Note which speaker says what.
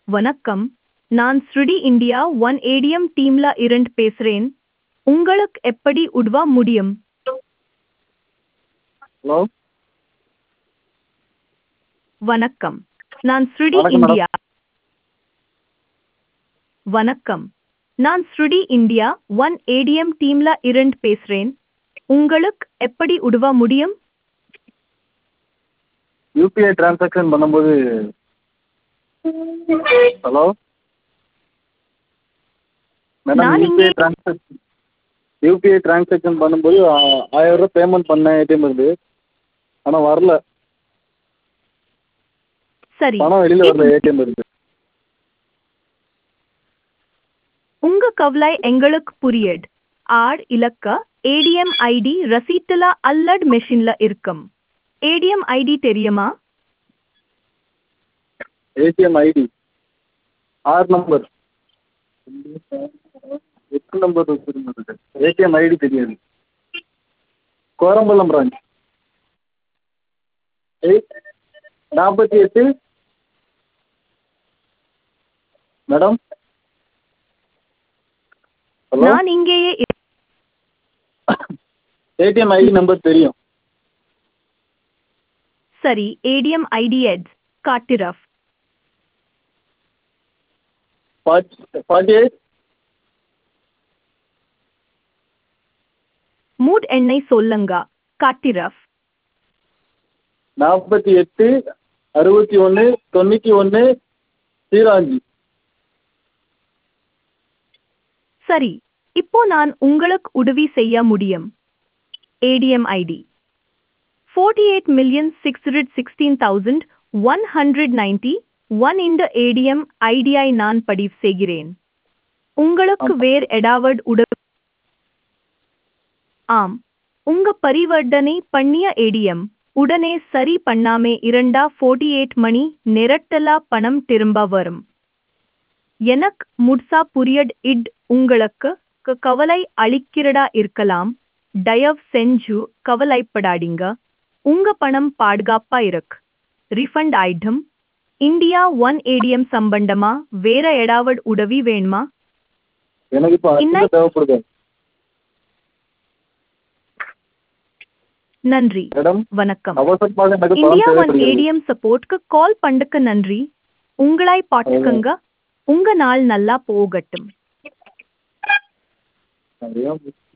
Speaker 1: வணக்கம் நான் ஸ்ருடி இந்தியா ஒன் ஏடிஎம் டீம்ல இருந்து பேசுறேன் உங்களுக்கு எப்படி உதவ முடியும்
Speaker 2: ஹலோ
Speaker 1: வணக்கம் நான் ஸ்ருடி
Speaker 2: வணக்கம் மேடம்.
Speaker 1: இந்தியா வணக்கம் நான் ஸ்ருடி இந்தியா ஒன் ஏடிஎம் டீம்ல இருந்து பேசுறேன் உங்களுக்கு எப்படி உதவ முடியும்
Speaker 2: யூபிஐ டிரான்சாக்ஷன் பண்ணும்போது ஹலோ மேடம்
Speaker 1: நான்
Speaker 2: யூபிஐ
Speaker 1: இங்கே-
Speaker 2: டிரான்சாக்ஷன் யூபிஐ டிரான்சாக்ஷன் பண்ணும்போது ஆ- ஆயிரம் ரூபாய் பேமெண்ட் பண்ணேன் ஏடிஎம் இருந்து ஆனால் வரல
Speaker 1: சரி
Speaker 2: பணம் வெளியில் வரல ஏடிஎம் இருந்து
Speaker 1: உங்க கவலை எங்களுக்கு புரியுது ஆர் இலக்க ஏடிஎம் ஐடி ரசீட்டுல அல்லட் மெஷின்ல இருக்கும் ஏடிஎம் ஐடி தெரியுமா
Speaker 2: ஏடிஎம் ஐடி ஆறு நம்பர் எட்டு நம்பர் வச்சுருந்தது ஏடிஎம் ஐடி தெரியாது கோரம்பலம் பிரான்ச் எயிட் நாற்பத்தி எட்டு மேடம் ஹலோ
Speaker 1: நான் இங்கேயே இரு-
Speaker 2: ஏடிஎம் ஐடி நம்பர் தெரியும்
Speaker 1: சரி ஏடிஎம் ஐடி எட்ஸ் காட்டிரஃப்
Speaker 2: ஃபார்ட்டி எயிட்
Speaker 1: மூட் எண்ணெய் சொல்லுங்க காட்டிரஃப்
Speaker 2: நாற்பத்தி எட்டு அறுபத்தி ஒன்று தொண்ணூற்றி ஒன்று ஜீரோ அஞ்சு
Speaker 1: சரி இப்போ நான் உங்களுக்கு உதவி செய்ய முடியும் ATM ID forty eight million six hundred sixteen thousand one hundred ninety one இந்த ஏடிஎம் ஐடியை நான் பதிவு செய்கிறேன் உங்களுக்கு
Speaker 2: ஆம்.
Speaker 1: வேறு ஏதாவது உதவி ஆம் உங்க பரிவர்த்தனை பண்ணிய ஏடிஎம் உடனே சரி பண்ணாமே இரண்டா ஃபோர்ட்டி எயிட் மணி நிரட்டலா பணம் திரும்ப வரும் எனக்கு முட்சா புரியட் இட் உங்களுக்கு க- கவலை அளிக்கிறதா இருக்கலாம் தயவு செஞ்சு கவலைப்படாதீங்க உங்க பணம் பாதுகாப்பா இருக்கு refund item India one ATM சம்பந்தமா வேற ஏதாவது உதவி வேணுமா
Speaker 2: எனக்கு இப்போ
Speaker 1: இன்னை-
Speaker 2: அர்ஜென்ட்டாக தேவைப்படுது
Speaker 1: நன்றி
Speaker 2: மேடம்
Speaker 1: வணக்கம்
Speaker 2: அவசரமாக எனக்கு பணம்
Speaker 1: இந்தியா ஒன்
Speaker 2: தேவைப்படுகிறது
Speaker 1: ஏடிஎம் சப்போர்ட்க்கு கால் பண்ணதுக்கு நன்றி உங்களை பாட்டுக்கங்க உங்க நாள் நல்லா போகட்டும்
Speaker 2: நிறையா